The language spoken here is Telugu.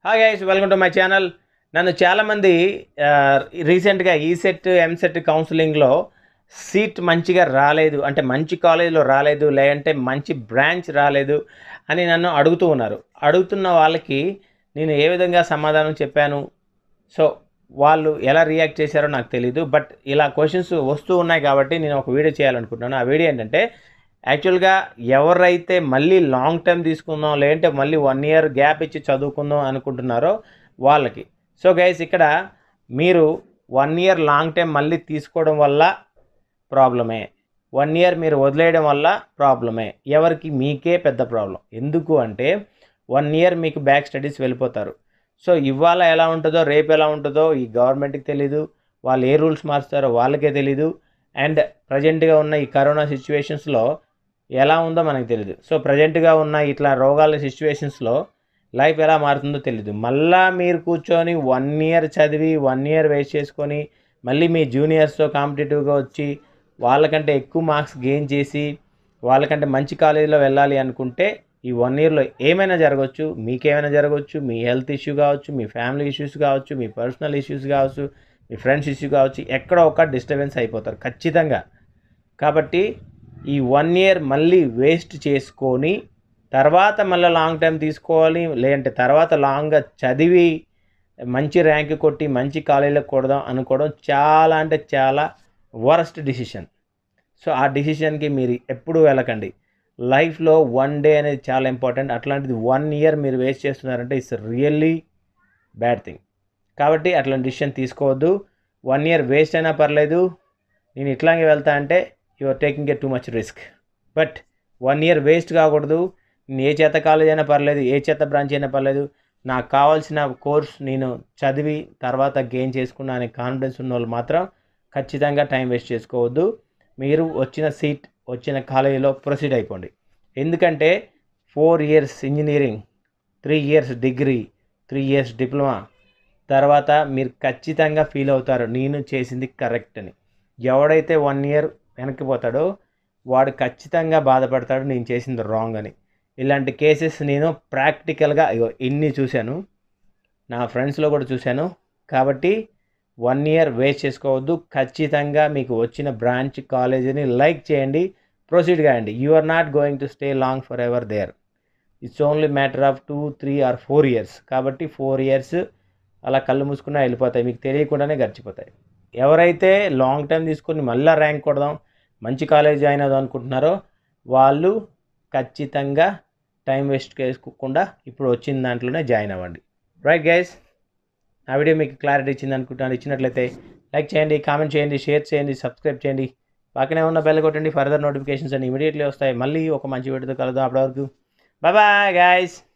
hi guys welcome to my channel నన్ను చాలామంది రీసెంట్గా ఈసెట్ ఎంసెట్ కౌన్సిలింగ్లో సీట్ మంచిగా రాలేదు అంటే మంచి కాలేజీలో రాలేదు లేదంటే మంచి బ్రాంచ్ రాలేదు అని నన్ను అడుగుతూ ఉన్నారు అడుగుతున్న వాళ్ళకి నేను ఏ విధంగా సమాధానం చెప్పాను సో వాళ్ళు ఎలా రియాక్ట్ చేశారో నాకు తెలీదు బట్ ఇలా క్వశ్చన్స్ వస్తూ ఉన్నాయి కాబట్టి నేను ఒక వీడియో చేయాలనుకుంటున్నాను ఆ వీడియో ఏంటంటే యాక్చువల్గా ఎవరైతే మళ్ళీ లాంగ్ టైం తీసుకుందాం లేదంటే మళ్ళీ వన్ ఇయర్ గ్యాప్ ఇచ్చి చదువుకుందాం అనుకుంటున్నారో వాళ్ళకి సో గైస్ ఇక్కడ మీరు వన్ ఇయర్ లాంగ్ టైం మళ్ళీ తీసుకోవడం వల్ల ప్రాబ్లమే వన్ ఇయర్ మీరు వదిలేయడం వల్ల ప్రాబ్లమే ఎవరికి మీకే పెద్ద ప్రాబ్లం ఎందుకు అంటే వన్ ఇయర్ మీకు బ్యాక్ స్టడీస్ వెళ్ళిపోతారు సో ఇవాళ ఎలా ఉంటుందో రేపు ఎలా ఉంటుందో ఈ గవర్నమెంట్కి తెలీదు వాళ్ళు ఏ రూల్స్ మారుస్తారో వాళ్ళకే తెలీదు అండ్ ప్రజెంట్గా ఉన్న ఈ కరోనా సిచ్యువేషన్స్లో ఎలా ఉందో మనకు తెలియదు సో ప్రజెంట్గా ఉన్న ఇట్లా రోగాల సిచ్యువేషన్స్లో లైఫ్ ఎలా మారుతుందో తెలియదు మళ్ళా మీరు కూర్చొని వన్ ఇయర్ చదివి వన్ ఇయర్ వేస్ట్ చేసుకొని మళ్ళీ మీ జూనియర్స్తో కాంపిటేటివ్గా వచ్చి వాళ్ళకంటే ఎక్కువ మార్క్స్ గెయిన్ చేసి వాళ్ళకంటే మంచి కాలేజీలో వెళ్ళాలి అనుకుంటే ఈ వన్ ఇయర్లో ఏమైనా జరగవచ్చు మీకేమైనా జరగవచ్చు మీ హెల్త్ ఇష్యూ కావచ్చు మీ ఫ్యామిలీ ఇష్యూస్ కావచ్చు మీ పర్సనల్ ఇష్యూస్ కావచ్చు మీ ఫ్రెండ్స్ ఇష్యూ కావచ్చు ఎక్కడో ఒక డిస్టర్బెన్స్ అయిపోతారు ఖచ్చితంగా కాబట్టి ఈ వన్ ఇయర్ మళ్ళీ వేస్ట్ చేసుకొని తర్వాత మళ్ళీ లాంగ్ టైం తీసుకోవాలి లేదంటే తర్వాత లాంగ్గా చదివి మంచి ర్యాంక్ కొట్టి మంచి కాలేజీలో కొడదాం అనుకోవడం చాలా అంటే చాలా వరస్ట్ డిసిషన్ సో ఆ డిసిషన్కి మీరు ఎప్పుడూ వెళ్ళకండి లైఫ్లో వన్ డే అనేది చాలా ఇంపార్టెంట్ అట్లాంటిది వన్ ఇయర్ మీరు వేస్ట్ చేస్తున్నారంటే ఇట్స్ రియల్లీ బ్యాడ్ థింగ్ కాబట్టి అట్లాంటి డిసిషన్ తీసుకోవద్దు వన్ ఇయర్ వేస్ట్ అయినా పర్లేదు నేను ఇట్లాగే వెళ్తా అంటే you are taking a too much risk but one year waste కాకూడదు నేను ఏ చేత కాలేజ్ అయినా పర్లేదు ఏ చేత బ్రాంచ్ అయినా పర్లేదు నాకు కావాల్సిన కోర్స్ నేను చదివి తర్వాత గెయిన్ చేసుకున్నా అనే కాన్ఫిడెన్స్ ఉన్న వాళ్ళు మాత్రం ఖచ్చితంగా టైం వేస్ట్ చేసుకోవద్దు మీరు వచ్చిన సీట్ వచ్చిన కాలేజీలో ప్రొసీడ్ అయిపోండి ఎందుకంటే four years engineering three years degree three years diploma తర్వాత మీరు ఖచ్చితంగా ఫీల్ అవుతారు నేను చేసింది కరెక్ట్ అని ఎవడైతే వన్ ఇయర్ వెనక్కి పోతాడో వాడు ఖచ్చితంగా బాధపడతాడు నేను చేసింది రాంగ్ అని ఇలాంటి కేసెస్ నేను ప్రాక్టికల్గా ఇగో ఇన్ని చూశాను నా ఫ్రెండ్స్లో కూడా చూశాను కాబట్టి వన్ ఇయర్ వేస్ట్ చేసుకోవద్దు ఖచ్చితంగా మీకు వచ్చిన బ్రాంచ్ కాలేజీని లైక్ చేయండి ప్రొసీడ్ కాయండి you are not going to stay long forever there it's only matter of two three or four years కాబట్టి ఫోర్ ఇయర్స్ అలా కళ్ళు మూసుకున్నా వెళ్ళిపోతాయి మీకు తెలియకుండానే గడిచిపోతాయి ఎవరైతే లాంగ్ టైం తీసుకొని మళ్ళీ ర్యాంక్ కొడదాం మంచి కాలేజ్ జాయిన్ అవుదాం అనుకుంటున్నారో వాళ్ళు ఖచ్చితంగా టైం వేస్ట్ చేసుకోకుండా ఇప్పుడు వచ్చిన దాంట్లోనే జాయిన్ అవ్వండి రైట్ గైస్ ఆ వీడియో మీకు క్లారిటీ ఇచ్చింది అనుకుంటున్నాను ఇచ్చినట్లయితే లైక్ చేయండి కామెంట్ చేయండి షేర్ చేయండి సబ్స్క్రైబ్ చేయండి పక్కనే ఉన్న బెల్ కొట్టండి ఫర్దర్ నోటిఫికేషన్స్ అన్ని ఇమీడియట్లీ వస్తాయి మళ్ళీ ఒక మంచి వీడియోతో కలుద్దాం అప్పటివరకు బాయ్ బాయ్ గాయస్